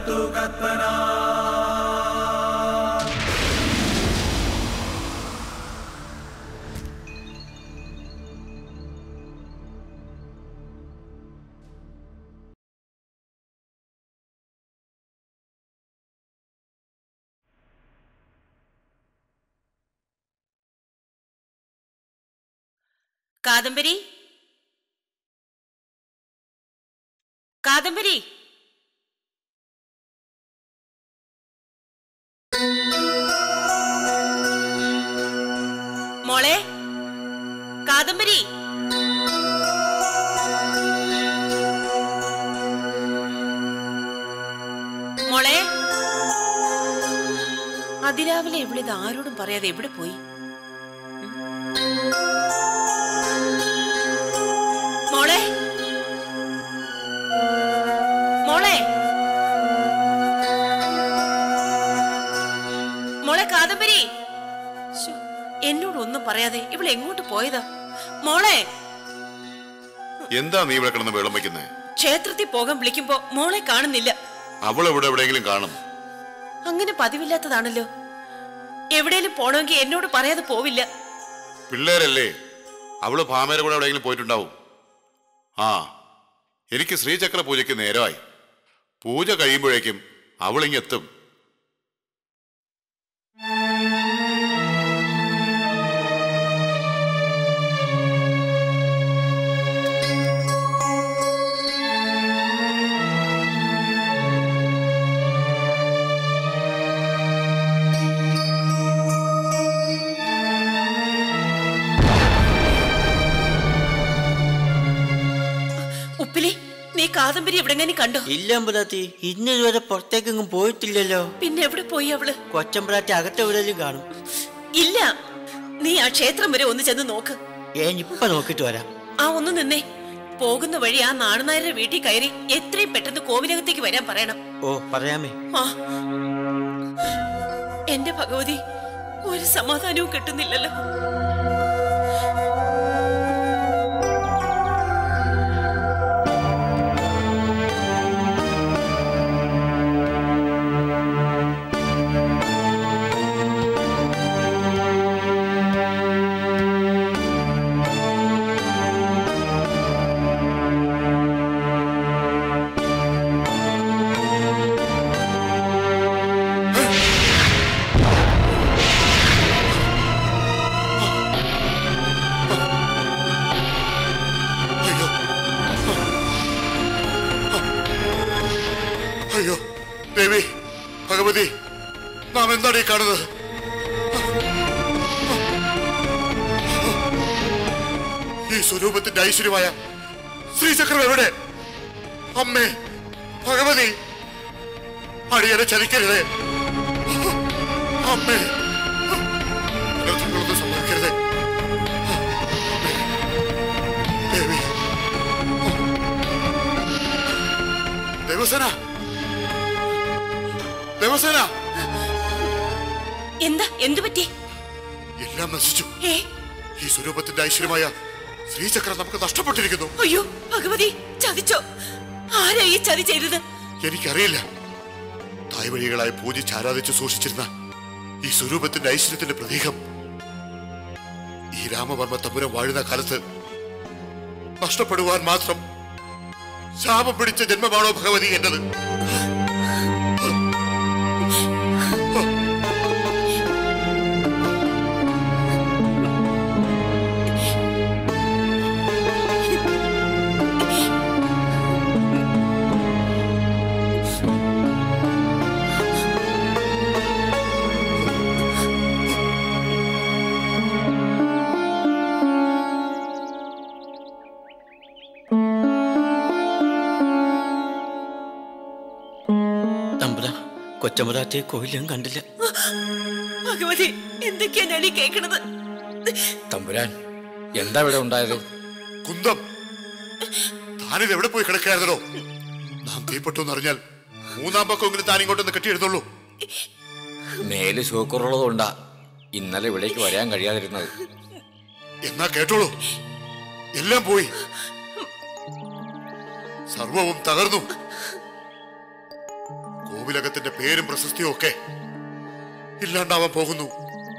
കാദംബരി കാദംബരി മോളെ കാദംബരി മോളെ അതിരാവിലെ ഇവളിത് ആരോടും പറയാതെ എവിടെ പോയി മോളെ മോളെ മോളെ കാദംബരി ശ്ശോ, എന്നോട് ഒന്നും പറയാതെ ഇവൾ എങ്ങോട്ട് പോയതാ മോളെ എന്താ നീ ഇവിടെ കിടന്ന് വെള്ളം വയ്ക്കുന്നേ ക്ഷേത്രത്തിൽ പോകാൻ വിളിക്കുമ്പോ മോളെ കാണുന്നില്ല അവൾ ഇവിടെ എവിടെയെങ്കിലും കാണും അങ്ങനെ പതിവില്ലാത്തതാണല്ലോ എവിടെയും പോണമെങ്കിൽ എന്നോട് പറയാതെ പോവില്ല പിള്ളേരല്ലേ അവള് ഭാമയുടെ കൂടെ എവിടെയെങ്കിലും പോയിട്ടുണ്ടാവും ആ എനിക്ക് ശ്രീചക്ര പൂജയ്ക്ക് നേരമായി പൂജ കഴിയുമ്പോഴേക്കും അവളിങ്ങെത്തും ഉപ്പിലി നീ കാദംബരി എവിടെങ്ങനെ കണ്ടോ ഇല്ല അമ്പലത്തി ഇന്ന് ഇതുവരെ പുറത്തേക്കെങ്ങും പോയിട്ടില്ലല്ലോ പിന്നെ എവിടെ പോയി അവള് കൊച്ചമ്പലാറ്റി അകത്തെവിടെയും കാണും ഇല്ല നീ ആ ക്ഷേത്രം വരെ ഒന്ന് ചെന്ന് നോക്ക് ഏനിപ്പ നോക്കിട്ട് വരാം ആ ഒന്ന് നിന്നേ പോകുന്ന വഴി ആ നാണനായരുടെ വീട്ടിൽ കയറി എത്രയും പെട്ടെന്ന് കോവിലകത്തേക്ക് വരാൻ പറയണം ഓ പറയാമേ ആ എന്റെ ഭഗവതി ഒരു സമാധാനവും കിട്ടുന്നില്ലല്ലോ അയ്യോ അയ്യോ ദേവി ഭഗവതി നാം എന്താണ് ഈ കാണുന്നത് ഈ സ്വരൂപത്തിന്റെ ഐശ്വര്യമായ ശ്രീചക്രം എവിടെ അമ്മേ ഭഗവതി അടിയനെ ചതിക്കരുതേ അമ്മേ അനർത്ഥങ്ങളൊന്നും സംഭവിക്കരുതേ ദേവി ദേവസേന ദേവസേന എന്താ എന്തു പറ്റി എല്ലാം നശിച്ചു ഏ ഈ സ്വരൂപത്തിന്റെ ഐശ്വര്യമായ ശ്രീചക്രം നമുക്ക് നഷ്ടപ്പെട്ടിരിക്കുന്നു അയ്യോ ഭഗവതി ചതിച്ചോ ആരാ ഈ ചതി ചെയ്തത് എനിക്കറിയില്ല തായ്വഴികളായി പൂജിച്ച് ആരാധിച്ച് സൂക്ഷിച്ചിരുന്ന ഈ സ്വരൂപത്തിന്റെ ഐശ്വര്യത്തിന്റെ പ്രതീകം ഈ രാമവർമ്മ തമ്പുരം വാഴുന്ന കാലത്ത് നഷ്ടപ്പെടുവാൻ മാത്രം ശാപം പിടിച്ച ജന്മമാണോ ഭഗവതി എന്റത് തമ്പുര കൊച്ചമ്പലാറ്റിയെ കോയിലും കണ്ടില്ല ഭഗവതി എന്തൊക്കെയാ ഞാൻ ഈ കേൾക്കണത് തമ്പുരാൻ എന്താ ഇവിടെ ഉണ്ടായത് കുന്തം താനിത് എവിടെ പോയി കിടക്കായിരുന്നോ നാം തീപ്പെട്ടു എന്നറിഞ്ഞാൽ മൂന്നാം പക്കമെങ്കിലും താൻ ഇങ്ങോട്ടൊന്ന് കെട്ടിയെടുത്തുള്ളൂ മേല് സൂക്കുറുള്ളതുകൊണ്ടാ ഇന്നലെ ഇവിടേക്ക് വരാൻ കഴിയാതിരുന്നത് എന്നാ കേട്ടോളൂ എല്ലാം പോയി സർവവും തകർന്നു കോവിലകത്തിന്റെ പേരും പ്രശസ്തിയും ഒക്കെ ഇല്ലാണ്ടാവാൻ പോകുന്നു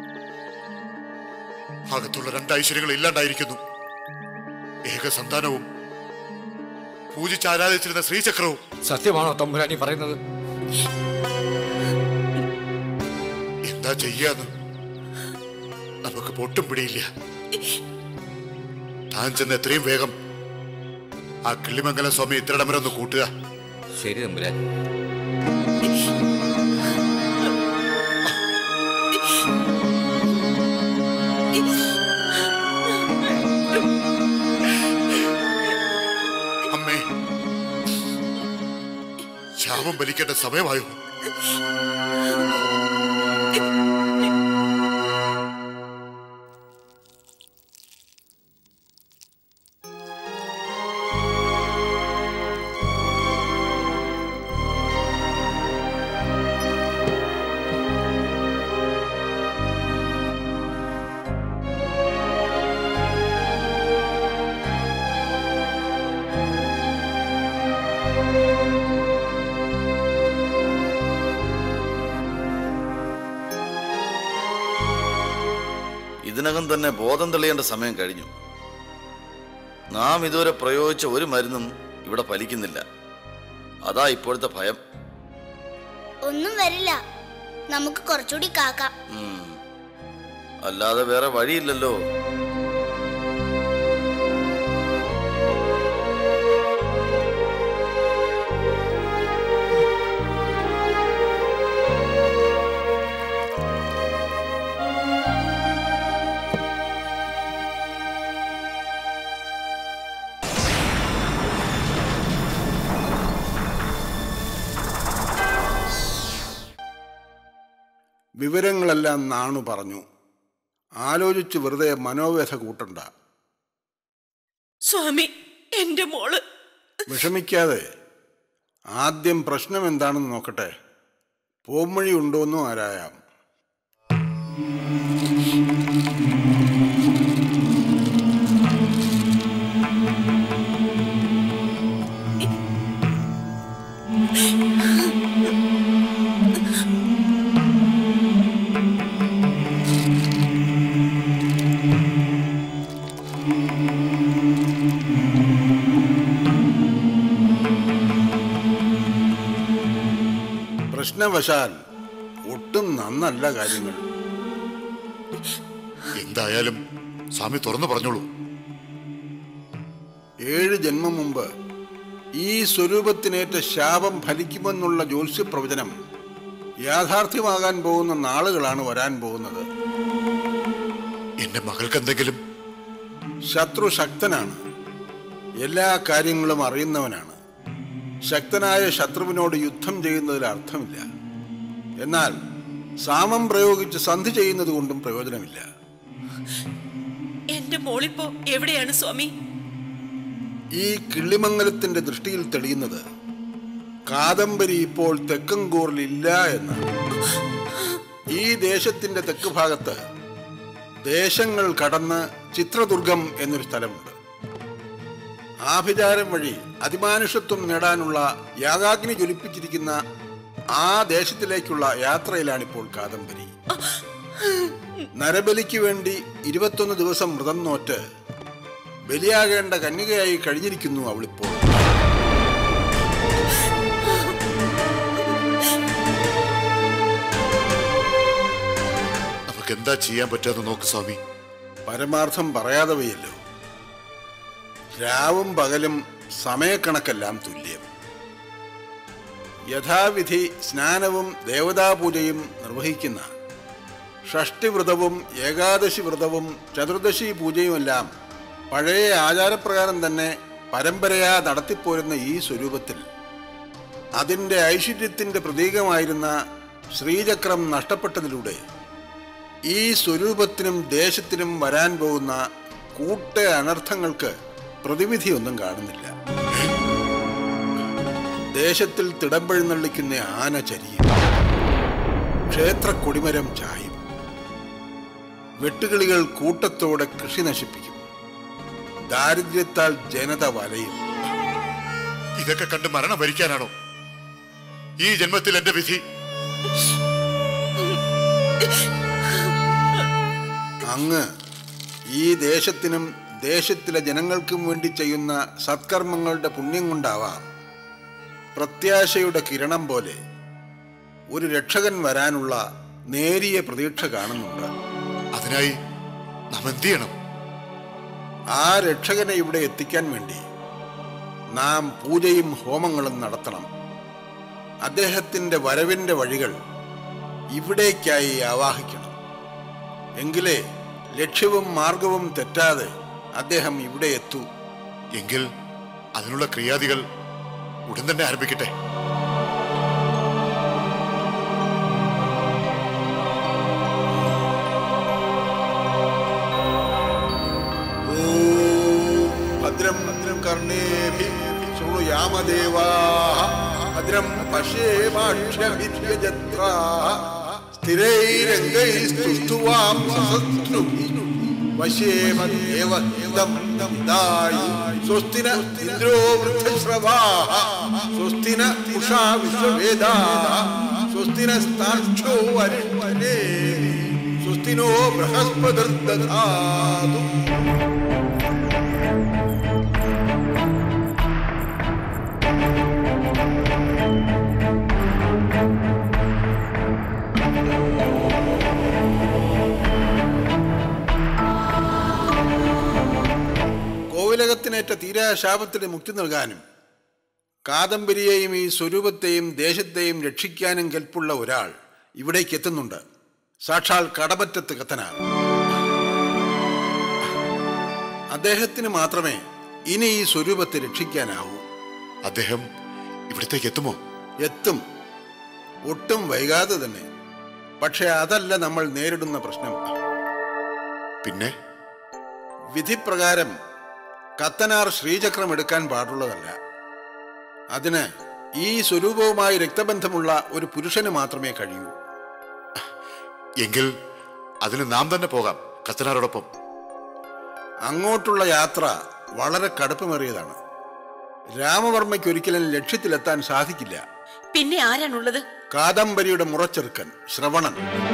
അകത്തുള്ള രണ്ട് ഐശ്വര്യങ്ങൾ ഇല്ലാണ്ടായിരിക്കുന്നു ഏക സന്താനവും പൂജിച്ചാരാധിച്ചിരുന്ന ശ്രീചക്രവും സത്യമാണോ തമ്പുരാനി പറയുന്നത് എന്താ ചെയ്യാന്ന് നമുക്ക് പൊട്ടും പിടിയില്ല താൻ ചെന്ന് എത്രയും വേഗം ആ കിള്ളിമംഗലം സ്വാമി ഇത്രടമരൊന്ന് കൂട്ടുക ശരി തമ്പുരാൻ അമ്മേ ശാപം വലിക്കേണ്ട സമയമായോ ഇതിനകം തന്നെ ബോധം തെളിയേണ്ട സമയം കഴിഞ്ഞു നാം ഇതുവരെ പ്രയോഗിച്ച ഒരു മരുന്നും ഇവിടെ ഫലിക്കുന്നില്ല അതാ ഇപ്പോഴത്തെ ഭയം ഒന്നും വരില്ല നമുക്ക് കുറച്ചുകൂടി കാക്കാം ഉം. അല്ലാതെ വേറെ വഴിയില്ലല്ലോ വിവരങ്ങളെല്ലാം നാണു പറഞ്ഞു ആലോചിച്ച് വെറുതെ മനോവ്യഥ കൂട്ടണ്ട സ്വാമി എന്റെ മോള് വിഷമിക്കാതെ ആദ്യം പ്രശ്നം എന്താണെന്ന് നോക്കട്ടെ പോംവഴി ഉണ്ടോന്നും ആരായാം പ്രശ്നവശാൽ ഒട്ടും നന്നല്ല കാര്യങ്ങൾ എന്തായാലും സ്വാമി തുറന്നു പറഞ്ഞോളൂ ഏഴ് ജന്മം മുമ്പ് ഈ സ്വരൂപത്തിനേറ്റ ശാപം ഫലിക്കുമെന്നുള്ള ജ്യോത്സ്യ പ്രവചനം യാഥാർത്ഥ്യമാകാൻ പോകുന്ന നാളുകളാണ് വരാൻ പോകുന്നത് എന്റെ മകൾക്ക് എന്തെങ്കിലും ശത്രു ശക്തനാണ് എല്ലാ കാര്യങ്ങളും അറിയുന്നവനാണ് ശക്തനായ ശത്രുവിനോട് യുദ്ധം ചെയ്യുന്നതിൽ അർത്ഥമില്ല എന്നാൽ സാമം പ്രയോഗിച്ച് സന്ധി ചെയ്യുന്നത് കൊണ്ടും പ്രയോജനമില്ല എന്റെ മോളിപ്പോ എവിടെയാണ് സ്വാമി ഈ കിള്ളിമംഗലത്തിന്റെ ദൃഷ്ടിയിൽ തെളിയുന്നത് കാദംബരി ഇപ്പോൾ തെക്കൻകൂറിൽ ഇല്ല എന്നാണ് ഈ ദേശത്തിന്റെ തെക്ക് ഭാഗത്ത് ദേശങ്ങൾ കടന്ന് ചിത്രദുർഗം എന്നൊരു സ്ഥലമുണ്ട് ആഭിചാരം വഴി അതിമാനുഷത്വം നേടാനുള്ള യാഗാഗ്നി ജ്വലിപ്പിച്ചിരിക്കുന്ന ആ ദേശത്തിലേക്കുള്ള യാത്രയിലാണിപ്പോൾ കാദംബരി നരബലിക്ക് വേണ്ടി ഇരുപത്തൊന്ന് ദിവസം വ്രതം നോറ്റ് ബലിയാകേണ്ട കന്യകയായി കഴിഞ്ഞിരിക്കുന്നു അവളിപ്പോൾ നമുക്ക് എന്താ ചെയ്യാൻ പറ്റാന്ന് നോക്ക് സ്വാമി പരമാർത്ഥം പറയാതെ വയ്യല്ലോ രാവും പകലും സമയക്കണക്കെല്ലാം തുല്യം യഥാവിധി സ്നാനവും ദേവതാപൂജയും നിർവഹിക്കുന്ന ഷഷ്ടിവ്രതവും ഏകാദശി വ്രതവും ചതുർദശി പൂജയുമെല്ലാം പഴയ ആചാരപ്രകാരം തന്നെ പരമ്പരയാ നടത്തിപ്പോരുന്ന ഈ സ്വരൂപത്തിൽ അതിൻ്റെ ഐശ്വര്യത്തിൻ്റെ പ്രതീകമായിരുന്ന ശ്രീചക്രം നഷ്ടപ്പെട്ടതിലൂടെ ഈ സ്വരൂപത്തിനും ദേശത്തിനും വരാൻ പോകുന്ന കൂട്ട അനർത്ഥങ്ങൾക്ക് പ്രതിവിധിയൊന്നും കാണുന്നില്ല ദേശത്തിൽ തിടമ്പെഴുന്നള്ളിക്കുന്ന ആന ചരിയും ക്ഷേത്ര കൊടിമരം ചായും വെട്ടുകിളികൾ കൂട്ടത്തോടെ കൃഷി നശിപ്പിക്കും ദാരിദ്ര്യത്താൽ ജനത വലയും ഇതൊക്കെ കണ്ട് മരണം വരിക്കാനാണോ ഈ ജന്മത്തിൽ എന്റെ വിധി അങ്ങ് ഈ ദേശത്തിനും ദേശത്തിലെ ജനങ്ങൾക്കും വേണ്ടി ചെയ്യുന്ന സത്കർമ്മങ്ങളുടെ പുണ്യം കൊണ്ടാവാം പ്രത്യാശയുടെ കിരണം പോലെ ഒരു രക്ഷകൻ വരാനുള്ള നേരിയ പ്രതീക്ഷ കാണുന്നുണ്ട് അതിനായി നാം എന്ത് ചെയ്യണം ആ രക്ഷകനെ ഇവിടെ എത്തിക്കാൻ വേണ്ടി നാം പൂജയും ഹോമങ്ങളും നടത്തണം അദ്ദേഹത്തിൻ്റെ വരവിൻ്റെ വഴികൾ ഇവിടേക്കായി ആവാഹിക്കണം എങ്കിലേ ലക്ഷ്യവും മാർഗവും തെറ്റാതെ അദ്ദേഹം ഇവിടെ എത്തൂ എങ്കിൽ അതിനുള്ള ക്രിയാദികൾ ഉടൻ തന്നെ ആരംഭിക്കട്ടെ ഭദ്രം ഭദ്രം കർണേഭി ശൃണുയാമദേവാः ഭദ്രം പശ്യേമാക്ഷ്യഭിദ്യജത്രാः സ്ഥിരൈരംഗൈസ്തുഷ്ടുവാം സഹസ്രു വശേമദേവ ഹിതം ദായി സ്വസ്തിന ഇന്ദ്രോ വൃദ്ധശ്രവാः സ്വസ്തിന ഉഷാ വിശ്വവേദാः സ്വസ്തിനസ്താക്ഷോ അരിഷ്മനേ സ്വസ്തിനോ ബൃഹസ്പതിർദധാതു കോവിലകത്തിനേറ്റ തീരാശാപത്തിന് മുക്തി നൽകാനും കാദംബരിയെയും ഈ സ്വരൂപത്തെയും ദേശത്തെയും രക്ഷിക്കാനും കെൽപ്പുള്ള ഒരാൾ ഇവിടേക്ക് എത്തുന്നുണ്ട് സാക്ഷാൽ കടപറ്റത്ത് കത്തനാർ അദ്ദേഹത്തിന് മാത്രമേ ഇനി ഈ സ്വരൂപത്തെ രക്ഷിക്കാനാവൂ അദ്ദേഹം ഇവിടത്തേക്ക് എത്തുമോ എത്തും ഒട്ടും വൈകാതെ തന്നെ പക്ഷെ അതല്ല നമ്മൾ നേരിടുന്ന പ്രശ്നം പിന്നെ വിധിപ്രകാരം കത്തനാർ ശ്രീചക്രം എടുക്കാൻ പാടുള്ളതല്ല അതിന് ഈ സ്വരൂപവുമായി രക്തബന്ധമുള്ള ഒരു പുരുഷന് മാത്രമേ കഴിയൂ എങ്കിൽ അതിന് നാം തന്നെ പോകാം കത്തനാരോടൊപ്പം അങ്ങോട്ടുള്ള യാത്ര വളരെ കടുപ്പമേറിയതാണ് രാമവർമ്മയ്ക്ക് ഒരിക്കലും ലക്ഷ്യത്തിലെത്താൻ സാധിക്കില്ല പിന്നെ ആരാണുള്ളത് കാദംബരിയുടെ മുറച്ചെറുക്കൻ ശ്രവണൻ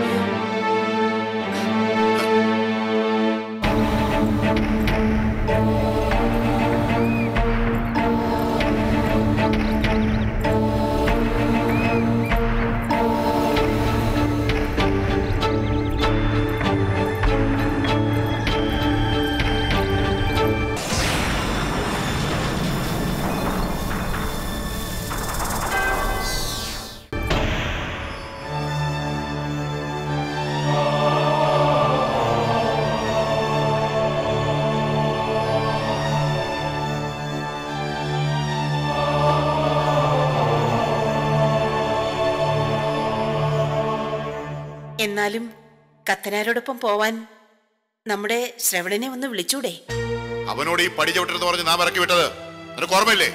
എന്നാലും കത്തനാരോടൊപ്പം പോവാൻ നമ്മുടെ ശ്രവണനെ ഒന്ന് വിളിച്ചൂടെ അവനോട് ഈ പടി ചവിട്ടരുന്ന് പറഞ്ഞ് നാം ഇറക്കി വിട്ടത് നിനക്ക് ഓർമ്മയില്ലേ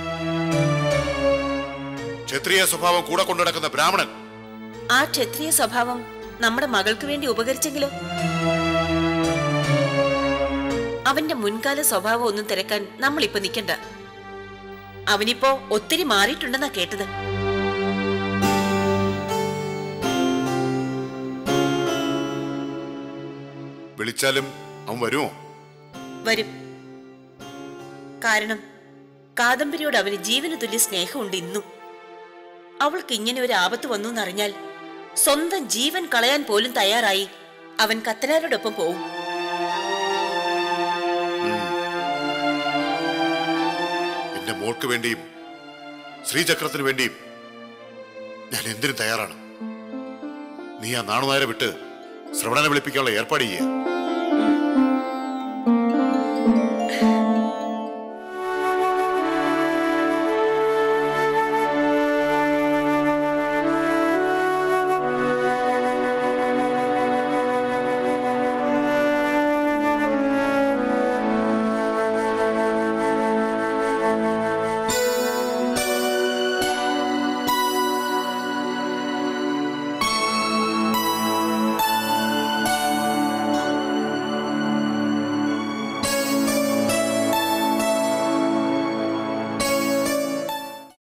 ക്ഷത്രിയ സ്വഭാവം കൂടെ കൊണ്ടു നടക്കുന്ന ബ്രാഹ്മണൻ ആ ക്ഷത്രിയ സ്വഭാവം നമ്മുടെ മകൾക്ക് വേണ്ടി ഉപകരിച്ചെങ്കിലോ അവന്റെ മുൻകാല സ്വഭാവം ഒന്നും തിരക്കാൻ നമ്മൾ ഇപ്പൊ നിക്കണ്ട അവനിപ്പോ ഒത്തിരി മാറിയിട്ടുണ്ടെന്നാ കേട്ടത് വിളിച്ചാലും അവൻ വരുമോ വരും കാരണം കാദംബരിയോട് അവന് ജീവന് തുല്യ സ്നേഹമുണ്ട് ഇന്നും അവൾക്ക് ഇങ്ങനെ ഒരു ആപത്ത് വന്നു എന്നറിഞ്ഞാൽ സ്വന്തം ജീവൻ കളയാൻ പോലും തയ്യാറായി അവൻ കത്തനാരോടൊപ്പം പോവും എന്റെ മോൾക്ക് വേണ്ടിയും ശ്രീചക്രത്തിന് വേണ്ടിയും ഞാൻ എന്തിനും തയ്യാറാണ് നീ ആ നാണുനായരെ വിട്ട് ശ്രവണനെ വിളിപ്പിക്കാനുള്ള ഏർപ്പാട് ചെയ്യുക